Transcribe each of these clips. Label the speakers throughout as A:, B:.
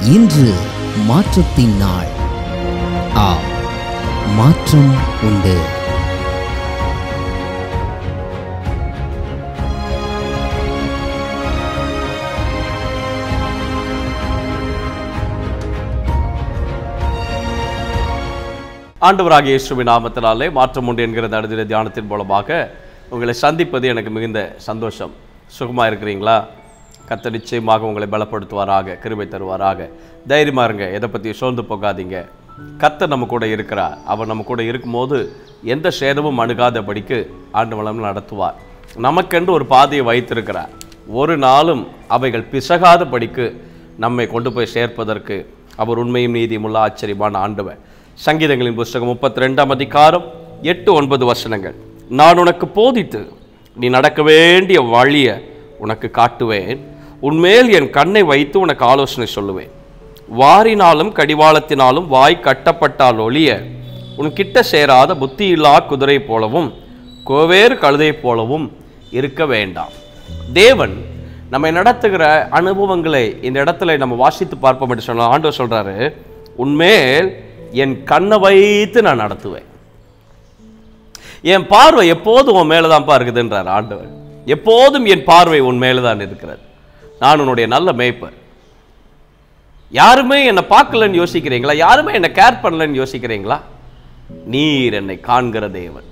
A: இன்று மாற்றத்தின் நாள் ஆ மாற்றம் உண்டு
B: ஆண்டவராகிய இயேசுவின் நாமத்தினாலே மாற்றம் உண்டு என்கிற தடுதிர தியானத்தின் மூலமாக உங்களை சந்திப்பது எனக்கு மிகுந்த சந்தோஷம் சுகமாக இருக்கிறீங்களா கர்த்தர் நிச்சயமாக உங்களை பலப்படுத்துவாராக கிருபை தருவாராக தைரியமாக இருங்க எதை பற்றியும் சோர்ந்து போகாதீங்க கர்த்தர் நம்ம கூட இருக்கிறார் அவர் நம்ம கூட இருக்கும்போது எந்த சேதமும் அணுகாதபடிக்கு ஆண்டு வளம் நடத்துவார் நமக்கென்று ஒரு பாதையை வைத்திருக்கிறார் ஒரு நாளும் அவைகள் பிசகாதபடிக்கு நம்மை கொண்டு போய் சேர்ப்பதற்கு அவர் உண்மையும் நீதியும் உள்ள ஆச்சரியமான ஆண்டவர் சங்கீதங்களின் புஸ்தகம் முப்பத்தி ரெண்டாம் அதிகாரம் எட்டு ஒன்பது வசனங்கள் நான் உனக்கு போதித்து நீ நடக்க வேண்டிய வழிய உனக்கு காட்டுவேன் உன்மேல் என் கண்ணை வைத்து உனக்கு ஆலோசனை சொல்லுவேன் வாரினாலும் கடிவாளத்தினாலும் வாய் கட்டப்பட்டால் ஒழிய உன் கிட்ட சேராத புத்தியில்லா குதிரை போலவும் கோவேறு கழுதை போலவும் இருக்க வேண்டாம் தேவன் நம்மை நடத்துகிற அனுபவங்களை இந்த இடத்துல நம்ம வாசித்து பார்ப்போம் என்று சொன்ன ஆண்டவர் சொல்றாரு உன்மேல் என் கண்ணை வைத்து நான் நடத்துவேன் என் பார்வை எப்போதும் உன் மேலே தான்ப்பா இருக்குதுன்றார் ஆண்டவர் எப்போதும் என் பார்வை உன் மேலே தான் இருக்கிறது நான் உன்னுடைய நல்ல மேய்ப்பர் யாருமே என்னை பார்க்கலன்னு யோசிக்கிறீங்களா யாருமே என்னை கேர் பண்ணலன்னு யோசிக்கிறீங்களா நீர் என்னை காண்கிற தேவன்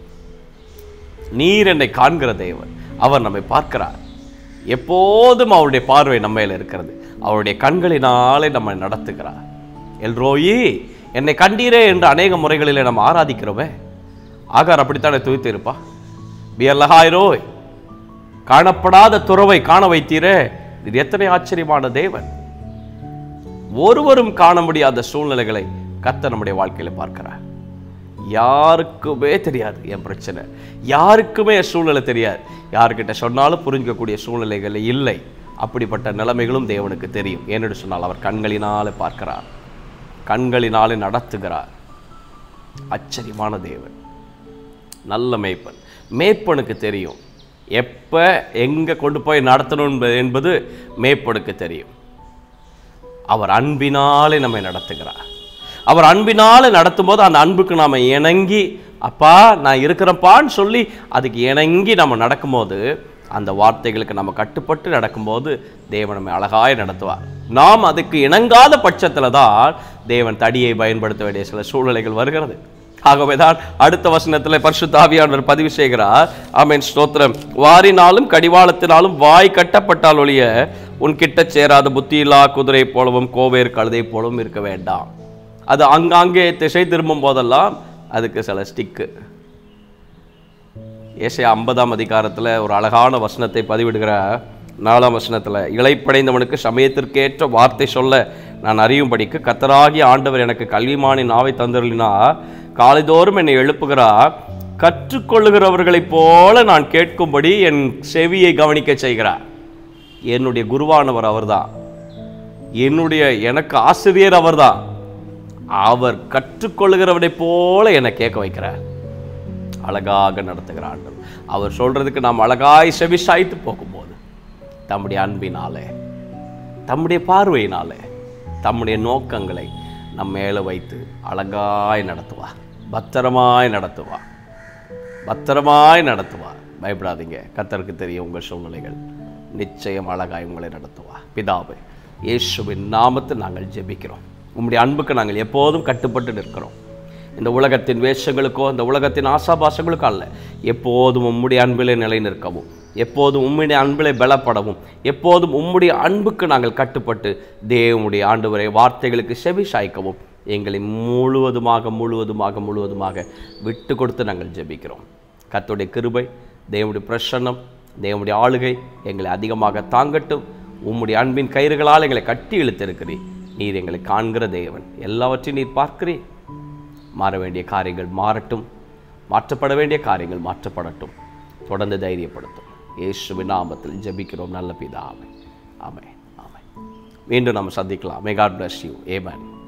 B: நீர் என்னை காண்கிற தேவன் அவர் நம்மை பார்க்கிறார் எப்போதும் அவருடைய பார்வை நம்ம மேல இருக்கிறது அவருடைய கண்களினாலே நம்மை நடத்துகிறார் எல்ரோயி என்னை கண்டீரே என்று அநேக முறைகளிலே நம்ம ஆராதிக்கிறோமே ஆகார் அப்படித்தானே துய்த்து இருப்பா பியல்லஹாயிரோய் காணப்படாத துறவை காண வைத்தீரே இது எத்தனை ஆச்சரியமான தேவன் ஒருவரும் காண முடியாத சூழ்நிலைகளை கத்த நம்முடைய வாழ்க்கையில பார்க்கிறார் யாருக்குமே தெரியாது என் பிரச்சனை யாருக்குமே என் சூழ்நிலை தெரியாது யாருக்கிட்ட சொன்னாலும் புரிஞ்சிக்கக்கூடிய சூழ்நிலைகள் இல்லை அப்படிப்பட்ட நிலைமைகளும் தேவனுக்கு தெரியும் ஏனென்று சொன்னால் அவர் கண்களினாலே பார்க்கிறார் கண்களினாலே நடத்துகிறார் ஆச்சரியமான தேவன் நல்ல மேய்ப்பன் மேய்ப்பனுக்கு தெரியும் எப்போ எங்கே கொண்டு போய் நடத்தணும் என்பது- என்பது மேய்ப்பனுக்கு தெரியும் அவர் அன்பினாலே நம்மை நடத்துகிறார் அவர் அன்பினாலே நடத்தும் போது அந்த அன்புக்கு நாம் இணங்கி அப்பா நான் இருக்கிறப்பான்னு சொல்லி அதுக்கு இணங்கி நம்ம நடக்கும்போது அந்த வார்த்தைகளுக்கு நம்ம கட்டுப்பட்டு நடக்கும்போது தேவன் நம்மை அழகாய் நடத்துவார் நாம் அதுக்கு இணங்காத பட்சத்தில் தான் தேவன் தடியை பயன்படுத்த வேண்டிய சில சூழ்நிலைகள் வருகிறது ஆகவேதான் அடுத்த வசனத்தில் பரிசுத்த ஆவியானவர் பதிவு செய்கிறார் ஆமென் ஸ்தோத்திரம் வாரினாலும் கடிவாளத்தினாலும் வாய் கட்டப்பட்டால் ஒழிய உன் கிட்ட சேராத புத்தியில்லா குதிரை போலவும் கோவேர் கழுதை போலவும் இருக்க வேண்டாம் அது அங்காங்கே திசை திரும்பும் போதெல்லாம் அதுக்கு சில ஸ்டிக்கு ஏசையா ஐம்பதாம் அதிகாரத்தில் ஒரு அழகான வசனத்தை பதிவிடுகிற நாலாம் வசனத்தில் இளைப்படைந்தவனுக்கு சமயத்திற்கேற்ற வார்த்தை சொல்ல நான் அறியும்படிக்கு கத்தராகிய ஆண்டவர் எனக்கு கல்விமானி நாவை தந்தருளினா காலைதோறும் என்னை எழுப்புகிறார் கற்றுக்கொள்ளுகிறவர்களைப் போல நான் கேட்கும்படி என் செவியை கவனிக்க செய்கிறார் என்னுடைய குருவானவர் அவர்தான் என்னுடைய எனக்கு ஆசிரியர் அவர்தான் அவர் கற்றுக்கொள்ளுகிறவனைப் போல என்னை கேட்க வைக்கிறார் அழகாக நடத்துகிற ஆண்டவர் அவர் சொல்றதுக்கு நாம் அழகாய் செவி சாய்த்து போகும்போது தம்முடைய அன்பினாலே தம்முடைய பார்வையினாலே தம்முடைய நோக்கங்களை நம் மேலே வைத்து அழகாய் நடத்துவார் பத்திரமாய் நடத்துவார் பத்திரமாய் நடத்துவார் பயப்படாதீங்க கர்த்தருக்கு தெரியும் உங்கள் சூழ்நிலைகள் நிச்சயம் அழகாய் உங்களை நடத்துவார் பிதாவே இயேசுவின் நாமத்தில் நாங்கள் ஜெபிக்கிறோம் உம்முடைய அன்புக்கு நாங்கள் எப்போதும் கட்டுப்பட்டு நிற்கிறோம் இந்த உலகத்தின் வேஷங்களுக்கோ இந்த உலகத்தின் ஆசாபாசங்களுக்கோ அல்ல எப்போதும் உம்முடைய அன்பிலே நிலை நிற்கவும் எப்போதும் உம்முடைய அன்பிலே பலப்படவும் எப்போதும் உம்முடைய அன்புக்கு நாங்கள் கட்டுப்பட்டு தேவனுடைய ஆண்டவரை வார்த்தைகளுக்கு செவி சாய்க்கவும் எங்களை முழுவதுமாக முழுவதுமாக முழுவதுமாக விட்டு கொடுத்து நாங்கள் ஜெபிக்கிறோம் கர்த்தருடைய கிருபை தேவனுடைய பிரசன்னம் தேவனுடைய ஆளுகை எங்களை அதிகமாக தாங்கட்டும் உம்முடைய அன்பின் கயிறுகளால் எங்களை கட்டி இழுத்திருக்கிறீர் நீர் எங்களை காண்கிற தேவன் எல்லாவற்றையும் நீர் பார்க்கிறீர் மாற வேண்டிய காரியங்கள் மாறட்டும் மாற்றப்பட வேண்டிய காரியங்கள் மாற்றப்படட்டும் தொடர்ந்து தைரியப்படுத்தும் இயேசுவின் நாமத்தில் ஜெபிக்கிறோம் நல்ல பிதாவே ஆமென் ஆமென் மீண்டும் நம்ம சந்திக்கலாம் may God bless you Yemen